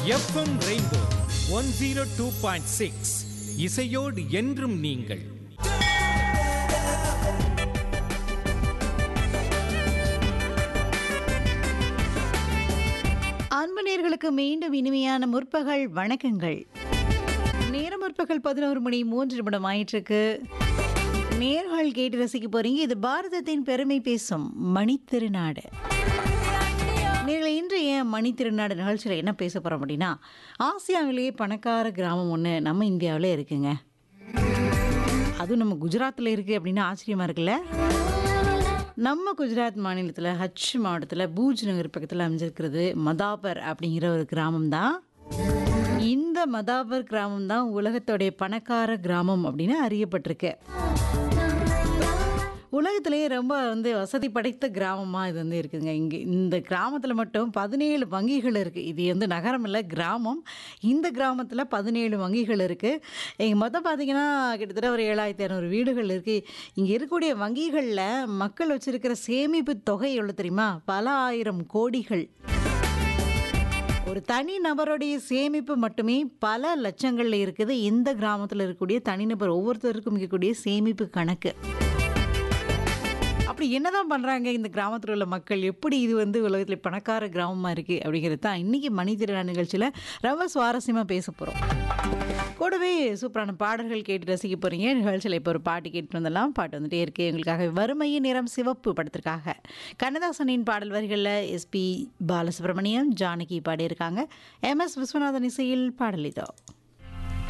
FM rainbow one zero two point six இசையோடு என்றும் நீங்கள் அன்பு நேர்களுக்கு மீண்டும் இனிமையான முற்பகல் வணக்கங்கள் நேரம் முற்பகல் பதினோரு மணி மூன்று நிமிடம் ஆயிட்டிருக்கு நேர்கள் கேட்டு ரசிக்க போறீங்க இது பாரதத்தின் பெருமை பேசும் மணித்திருநாடு நேர்களை இன்றைய மணித்திருநாடு நிகழ்ச்சியில் என்ன பேச போகிறோம் அப்படின்னா ஆசியாவிலேயே பணக்கார கிராமம் ஒன்று நம்ம இந்தியாவில் இருக்குங்க அதுவும் நம்ம குஜராத்தில் இருக்குது அப்படின்னு ஆச்சரியமாக இருக்குல்ல நம்ம குஜராத் மாநிலத்தில் ஹச் மாவட்டத்தில் பூஜ் நகர் பக்கத்தில் அமைஞ்சிருக்கிறது மதாபர் அப்படிங்கிற ஒரு கிராமம் தான் இந்த மதாபர் கிராமம் தான் உலகத்தோடைய பணக்கார கிராமம் அப்படின்னு அறியப்பட்டிருக்கு உலகத்திலேயே ரொம்ப வந்து வசதி படைத்த கிராமமாக இது வந்து இருக்குதுங்க இங்கே இந்த கிராமத்தில் மட்டும் பதினேழு வங்கிகள் இருக்குது இது வந்து நகரம் இல்லை கிராமம் இந்த கிராமத்தில் பதினேழு வங்கிகள் இருக்குது இங்கே மொத்தம் பார்த்தீங்கன்னா கிட்டத்தட்ட ஒரு ஏழாயிரத்தி இரநூறு வீடுகள் இருக்குது இங்கே இருக்கக்கூடிய வங்கிகளில் மக்கள் வச்சுருக்கிற சேமிப்பு தொகை எவ்வளோ தெரியுமா பல ஆயிரம் கோடிகள் ஒரு தனி நபருடைய சேமிப்பு மட்டுமே பல லட்சங்களில் இருக்குது இந்த கிராமத்தில் இருக்கக்கூடிய தனிநபர் ஒவ்வொருத்தருக்கும் இருக்கக்கூடிய சேமிப்பு கணக்கு அப்படி என்னதான் பண்ணுறாங்க இந்த கிராமத்தில் உள்ள மக்கள் எப்படி இது வந்து உலகத்தில் பணக்கார கிராமமாக இருக்குது அப்படிங்கிறது தான் இன்றைக்கி மணி திருநாள் நிகழ்ச்சியில் ரொம்ப சுவாரஸ்யமாக பேச போகிறோம் கூடவே சூப்பரான பாடல்கள் கேட்டு ரசிக்க போகிறீங்க நிகழ்ச்சியில் இப்போ ஒரு பாட்டு கேட்டு வந்தெல்லாம் பாட்டு வந்துட்டே இருக்கு எங்களுக்காக வறுமையின் நிறம் சிவப்பு படத்திற்காக கண்ணதாசனின் பாடல் வரிகளில் எஸ்பி பாலசுப்ரமணியம் ஜானகி பாடியிருக்காங்க எம் எஸ் விஸ்வநாதன் இசையில் பாடல் இதோ